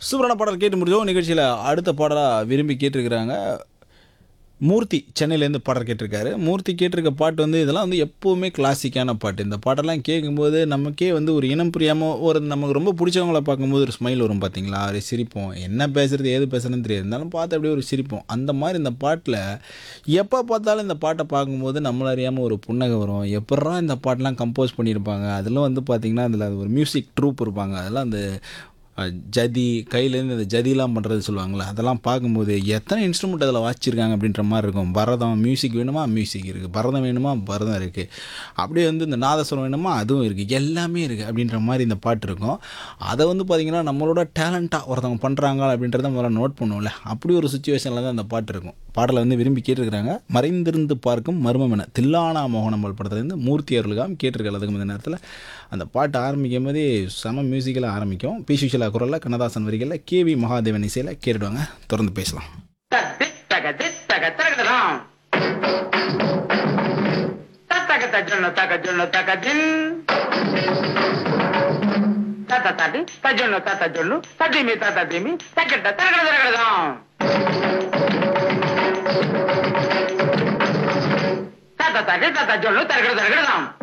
சூப்பரான பாடல் கேட்டு முடிஞ்சோம் நிகழ்ச்சியில் அடுத்த பாடலாக விரும்பி கேட்டிருக்கிறாங்க மூர்த்தி சென்னையிலேருந்து பாடல் கேட்டிருக்காரு மூர்த்தி கேட்டிருக்க பாட்டு வந்து இதெல்லாம் வந்து எப்போவுமே கிளாசிக்கான பாட்டு இந்த பாட்டெல்லாம் கேட்கும்போது நமக்கே வந்து ஒரு இனம் புரியாமல் ஒரு நமக்கு ரொம்ப பிடிச்சவங்கள பார்க்கும்போது ஒரு ஸ்மைல் வரும் பார்த்தீங்களா ஒரு சிரிப்போம் என்ன பேசுறது ஏது பேசுறதுன்னு தெரியாது இருந்தாலும் பார்த்து அப்படியே ஒரு சிரிப்போம் அந்த மாதிரி இந்த பாட்டில் எப்போ பார்த்தாலும் இந்த பாட்டை பார்க்கும்போது நம்மள அறியாமல் ஒரு புன்னகை வரும் எப்பட்றா இந்த பாட்டெலாம் கம்போஸ் பண்ணியிருப்பாங்க அதெல்லாம் வந்து பார்த்திங்கன்னா அதில் ஒரு மியூசிக் ட்ரூப் இருப்பாங்க அதெல்லாம் அந்த அஹ், ஜதி கையிலேருந்து அந்த ஜதிலாம் பண்ணுறது சொல்லுவாங்கள்ல அதெல்லாம் பார்க்கும்போது எத்தனை இன்ஸ்ட்ருமெண்ட் அதில் வாச்சிருக்காங்க அப்படின்ற மாதிரி இருக்கும் பரதம் மியூசிக் வேணுமா மியூசிக் இருக்குது பரதம் வேணுமா பரதம் இருக்குது அப்படியே வந்து இந்த நாதஸ்வரம் வேணுமா அதுவும் இருக்குது எல்லாமே இருக்குது அப்படின்ற மாதிரி இந்த பாட்டு இருக்கும் அதை வந்து பார்த்திங்கன்னா நம்மளோட டேலண்ட்டாக ஒருத்தவங்க பண்ணுறாங்க அப்படின்றத முதல்ல நோட் பண்ணுவோம்ல அப்படி ஒரு சுச்சுவேஷனில் தான் அந்த பாட்டு இருக்கும் பாடலை வந்து விரும்பி கேட்டிருக்கிறாங்க மறைந்திருந்து பார்க்கும் மர்மம் என தில்லானா மோகனம்பல் படத்துலேருந்து மூர்த்தி அவர்களுக்காக கேட்டிருக்காரு அதுக்கு இந்த நேரத்தில் அந்த பாட்டு ஆரம்பிக்கும் போதே செம மியூசிக்கில் ஆரம்பிக்கும் பி சுஷிலா குரலில் கண்ணதாசன் வரிகளில் கேவி மகாதேவன் இசையில் கேட்டுடுவாங்க தொடர்ந்து பேசலாம் திட்டக திட்டக திரகடலாம் தத்தக தஜொன்ன தக ஜொன்ன தக ஜின் தத்த தடி தஜொன்ன தத்த ஜொல்லு ததிமி தத்த திமி தக்கட்ட திரகட திரகடலாம் தத்த தடி தத்த ஜொல்லு திரகட திரகடலாம்